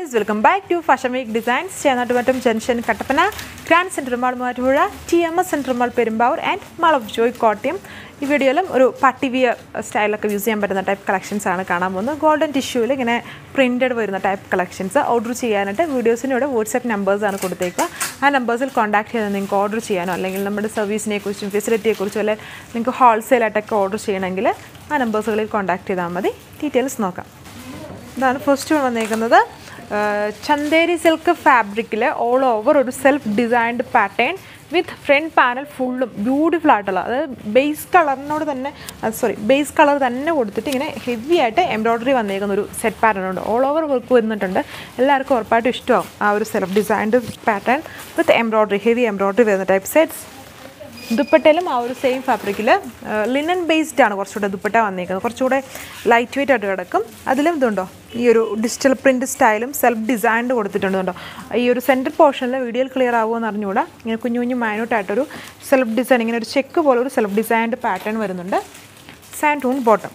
guys welcome back to fashion week designs Chennattumattam junction Kattappana grand centre mall Muvattupuzha T M S centre mall Perumbavoor and mall of Joy Kottayam ഈ വീഡിയോയിലും ഒരു പട്ടി wear സ്റ്റൈലൊക്കെ use ചെയ്യാൻ പറ്റുന്ന type collections ആണ് കാണാൻ പോകുന്നത് ഗോൾഡൻ ടിഷ്യൂവിൽ ഇങ്ങനെ പ്രിൻറ്റഡ് വരുന്ന ടൈപ്പ് കളക്ഷൻസ് ഓർഡർ ചെയ്യാനായിട്ട് വീഡിയോസിന് ഇവിടെ വാട്സാപ്പ് നമ്പേഴ്സാണ് കൊടുത്തേക്കുക ആ നമ്പേഴ്സിൽ കോൺടാക്ട് ചെയ്താൽ നിങ്ങൾക്ക് ഓർഡർ ചെയ്യാനോ അല്ലെങ്കിൽ നമ്മുടെ സർവീസിനെ കുറിച്ചും ഫെസിലിറ്റിയെക്കുറിച്ചും അല്ലെങ്കിൽ നിങ്ങൾക്ക് ഹോൾസെയിലായിട്ടൊക്കെ ഓർഡർ ചെയ്യണമെങ്കിൽ ആ നമ്പേഴ്സുകളിൽ കോൺടാക്ട് ചെയ്താൽ മതി ഡീറ്റെയിൽസ് നോക്കാം ഇതാണ് ഫസ്റ്റ് വന്നേക്കുന്നത് ആ, ചന്തേരി സിൽക്ക് ഫാബ്രിക്കിൽ ഓൾ ഓവർ ഒരു self designed pattern with front panel ഫുള്ളും ബ്യൂട്ടിഫുൾ ആയിട്ടുള്ള അതായത് ബേസ് കളറിനോട് തന്നെ സോറി ബേസ് കളർ തന്നെ കൊടുത്തിട്ട് ഇങ്ങനെ ഹെവി ആയിട്ട് എംബ്രോയ്ഡറി വന്നേക്കുന്ന ഒരു സെറ്റ് പാറ്റേൺ ഉണ്ട് ഓൾ ഓവർ വർക്ക് വന്നിട്ടുണ്ട് എല്ലാവർക്കും ഉറപ്പായിട്ടും ഇഷ്ടമാവും ആ ഒരു self designed pattern with embroidery heavy embroidery വരുന്ന ടൈപ്പ് സെറ്റ്സ് ദുപ്പട്ടയിലും ആ ഒരു സെയിം ഫാബ്രിക്കിൽ ലിനൻ ബേസ്ഡ് ആണ് കുറച്ചുകൂടെ ദുപ്പട്ട വന്നിരിക്കുന്നത് കുറച്ചുകൂടെ ലൈറ്റ് വെയിറ്റ് ആയിട്ട് കിടക്കും അതിലും ഇതുണ്ടോ ഈ ഒരു ഡിജിറ്റൽ പ്രിൻറ്റ് സ്റ്റൈലും സെൽഫ് ഡിസൈൻഡ് കൊടുത്തിട്ടുണ്ട് കേട്ടോ ഈ ഒരു സെൻറ്റർ പോർഷനിൽ വീഡിയോയിൽ ക്ലിയർ ആവുമെന്ന് അറിഞ്ഞുകൂടാ ഇങ്ങനെ കുഞ്ഞു കുഞ്ഞു മൈനോട്ടായിട്ടൊരു സെൽഫ് ഡിസൈൻ ഇങ്ങനെ ഒരു ചെക്ക് പോലെ ഒരു സെൽഫ് ഡിസൈൻഡ് പാറ്റേൺ വരുന്നുണ്ട് സാൻഡൂൺ ബോട്ടം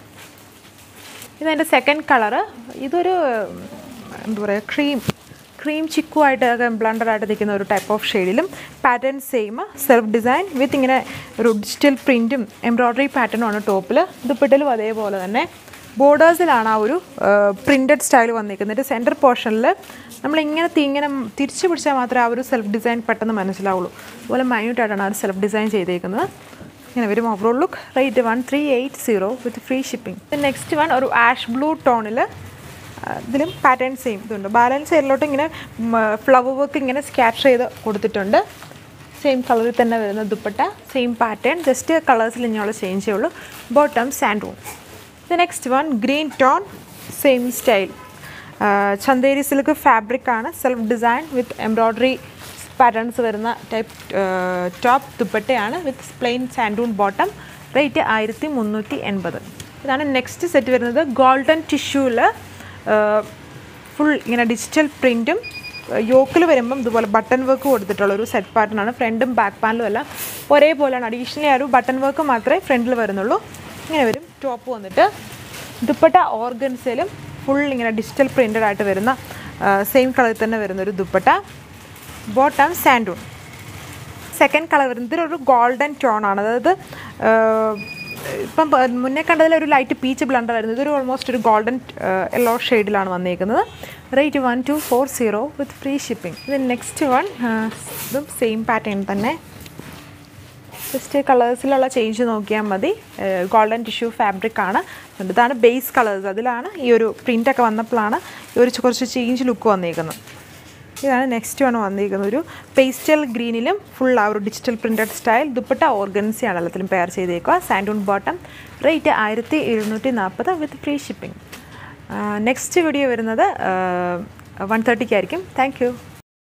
ഇതെൻ്റെ സെക്കൻഡ് കളറ് ഇതൊരു എന്താ പറയുക ക്രീം ക്രീം ചിക്കുമായിട്ട് ബ്ലണ്ടറായിട്ട് നിൽക്കുന്ന ഒരു ടൈപ്പ് ഓഫ് ഷെയ്ഡിലും pattern same self design with ഇങ്ങനെ ഒരു ഡിജിറ്റൽ പ്രിൻറ്റും എംബ്രോയ്ഡറി പാറ്റേണും ആണ് ടോപ്പിൽ ദുപ്പട്ടിലും അതേപോലെ തന്നെ ബോർഡേഴ്സിലാണ് ആ ഒരു പ്രിൻറ്റഡ് സ്റ്റൈൽ വന്നിരിക്കുന്നത് സെൻറ്റർ പോർഷനിൽ നമ്മളിങ്ങനെ തി- ഇങ്ങനെ തിരിച്ചു പിടിച്ചാൽ മാത്രമേ ആ ഒരു സെൽഫ് ഡിസൈൻ പെട്ടെന്ന് മനസ്സിലാവുള്ളൂ അതുപോലെ മൈന്യൂട്ടായിട്ടാണ് ആ ഒരു സെൽഫ് ഡിസൈൻ ചെയ്തേക്കുന്നത് ഇങ്ങനെ വരും overall look rate one three eight zero with free shipping next one ഒരു ആഷ് ബ്ലൂ ടോണിൽ ഇതിലും പാറ്റേൺ സെയിം ഇതുണ്ട് ബാലൻസ് സൈഡിലോട്ട് ഇങ്ങനെ ഫ്ലവർ വർക്ക് ഇങ്ങനെ സ്കാറ്റർ ചെയ്ത് കൊടുത്തിട്ടുണ്ട് സെയിം കളറിൽ തന്നെ വരുന്ന ദുപ്പട്ട സെയിം പാറ്റേൺ ജസ്റ്റ് കളേഴ്സിൽ ഇനിയുള്ള ചേഞ്ച് ചെയ്യുള്ളൂ bottom santoon the next one green tone same style Chanderi silk fabric ആണ് self design with embroidery patterns വരുന്ന ടൈപ്പ് ടോപ്പ് ദുപ്പട്ടയാണ് with plain santoon bottom rate ആയിരത്തി മുന്നൂറ്റി എൺപത് ഇതാണ് നെക്സ്റ്റ് സെറ്റ് വരുന്നത് ഗോൾഡൻ ടിഷ്യൂവിൽ ഫുൾ ഇങ്ങനെ ഡിജിറ്റൽ പ്രിൻറ്റും യോക്കിൽ വരുമ്പം ഇതുപോലെ ബട്ടൺ വർക്ക് കൊടുത്തിട്ടുള്ള ഒരു സെറ്റ് പാറ്റേൺ ഫ്രണ്ടും ബാക്ക് പാനലും എല്ലാം ഒരേപോലെയാണ് അഡീഷണലി ആ ഒരു ബട്ടൺ വർക്ക് മാത്രമേ ഫ്രണ്ടിൽ വരുന്നുള്ളൂ ഇങ്ങനെ വരും ടോപ്പ് വന്നിട്ട് ദുപ്പട്ട ഓർഗൻസിലും ഫുൾ ഇങ്ങനെ ഡിജിറ്റൽ പ്രിൻറ്റഡ് ആയിട്ട് വരുന്ന സെയിം കളറിൽ തന്നെ വരുന്ന ഒരു ദുപ്പട്ട ബോട്ടം സാൻഡൂൺ സെക്കൻഡ് കളർ വരുന്നത് ഇതൊരു ഗോൾഡൻ ടോൺ ആണ് അതായത് ആഹ്, ഇപ്പം പ- മുന്നേ കണ്ടതിൽ ഒരു ലൈറ്റ് പീച്ച് ബ്ലണ്ടർ ആയിരുന്നു ഇതൊരു ഓൾമോസ്റ്റ് ഒരു ഗോൾഡൻ യെല്ലോ ഷെയ്ഡിലാണ് വന്നിരിക്കുന്നത് rate one two four zero with free shipping ഇത് നെക്സ്റ്റ് വൺ ഇതും സെയിം പാറ്റേൺ തന്നെ ജസ്റ്റ് കളേഴ്സിലുള്ള ചേഞ്ച് നോക്കിയാൽ മതി ഗോൾഡൻ ടിഷ്യൂ ഫാബ്രിക് ആണ് അതുകൊണ്ട് ഇതാണ് ബേസ് കളേഴ്സ് അതിലാണ് ഈ ഒരു പ്രിൻ്റൊക്കെ വന്നപ്പോഴാണ് ഈ ഒരു കുറച്ച് ചേഞ്ച് ലുക്ക് വന്നിരിക്കുന്നത് ഇതാണ് നെക്സ്റ്റ് വൺ വന്നിരിക്കുന്നത് ഒരു പേസ്റ്റൽ ഗ്രീനിലും ഫുൾ ആ ഒരു ഡിജിറ്റൽ പ്രിൻറ്റഡ് സ്റ്റൈൽ ദുപ്പട്ട ഓർഗൻസിയാണ് എല്ലാത്തിലും പെയർ ചെയ്തേക്കുക സാൻഡൂൺ ബോട്ടം റേറ്റ് ആയിരത്തി എഴുന്നൂറ്റി നാൽപ്പത് with free shipping next video വരുന്നത് വൺ തേർട്ടിക്കായിരിക്കും താങ്ക് യു